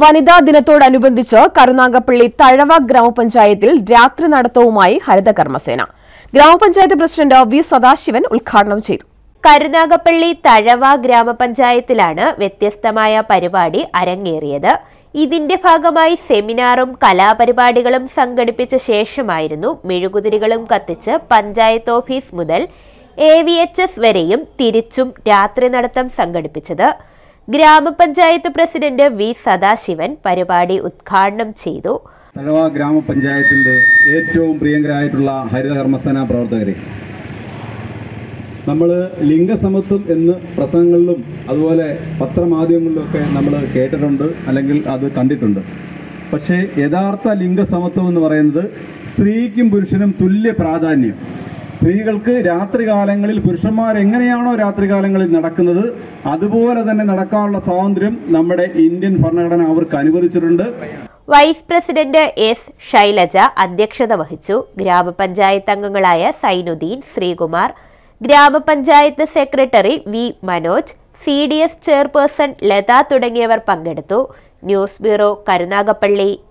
വനിതാ ദിനത്തോടനുബന്ധിച്ച് കരുനാഗപ്പള്ളി തഴവ ഗ്രാമപഞ്ചായത്തിൽ രാത്രി നടത്തവുമായി ഹരിതകർമ്മസേന ഗ്രാമപഞ്ചായത്ത് പ്രസിഡന്റ് വി സദാശിവൻ ഉദ്ഘാടനം ചെയ്തു കരുനാഗപ്പള്ളി തഴവ ഗ്രാമപഞ്ചായത്തിലാണ് വ്യത്യസ്തമായ പരിപാടി അരങ്ങേറിയത് ഇതിന്റെ ഭാഗമായി സെമിനാറും കലാപരിപാടികളും സംഘടിപ്പിച്ച ശേഷമായിരുന്നു മെഴുകുതിരികളും കത്തിച്ച് പഞ്ചായത്ത് ഓഫീസ് മുതൽ എ വി എച്ച് എസ് വരെയും തിരിച്ചും രാത്രി നടത്തം സംഘടിപ്പിച്ചത് ഗ്രാമപഞ്ചായത്ത് പ്രസിഡന്റ് വി സദാശിവൻ പരിപാടി ഉദ്ഘാടനം ചെയ്തു തഴവ ഗ്രാമപഞ്ചായത്തിൻ്റെ ഏറ്റവും പ്രിയങ്കരായിട്ടുള്ള ഹരിതകർമ്മസേന പ്രവർത്തകരെ നമ്മൾ ലിംഗസമത്വം എന്ന് പ്രസംഗങ്ങളിലും അതുപോലെ പത്രമാധ്യമങ്ങളിലൊക്കെ നമ്മൾ കേട്ടിട്ടുണ്ട് അല്ലെങ്കിൽ അത് കണ്ടിട്ടുണ്ട് പക്ഷേ യഥാർത്ഥ ലിംഗസമത്വം എന്ന് പറയുന്നത് സ്ത്രീക്കും പുരുഷനും തുല്യ പ്രാധാന്യം സ്ത്രീകൾക്ക് രാത്രികാലങ്ങളിൽ പുരുഷന്മാർ എങ്ങനെയാണോ രാത്രികാലങ്ങളിൽ നടക്കുന്നത് അതുപോലെ തന്നെ നടക്കാനുള്ള സ്വാതന്ത്ര്യം നമ്മുടെ ഇന്ത്യൻ ഭരണഘടന അവർക്ക് അനുവദിച്ചിട്ടുണ്ട് വൈസ് പ്രസിഡന്റ് എസ് ശൈലജ അധ്യക്ഷത വഹിച്ചു ഗ്രാമപഞ്ചായത്ത് അംഗങ്ങളായ Sainuddin Sreekumar grama panchayat secretary V Manoj C D S chairperson Latha തുടങ്ങിയവർ പങ്കെടുത്തു ന്യൂസ് ബ്യൂറോ കരുനാഗപ്പള്ളി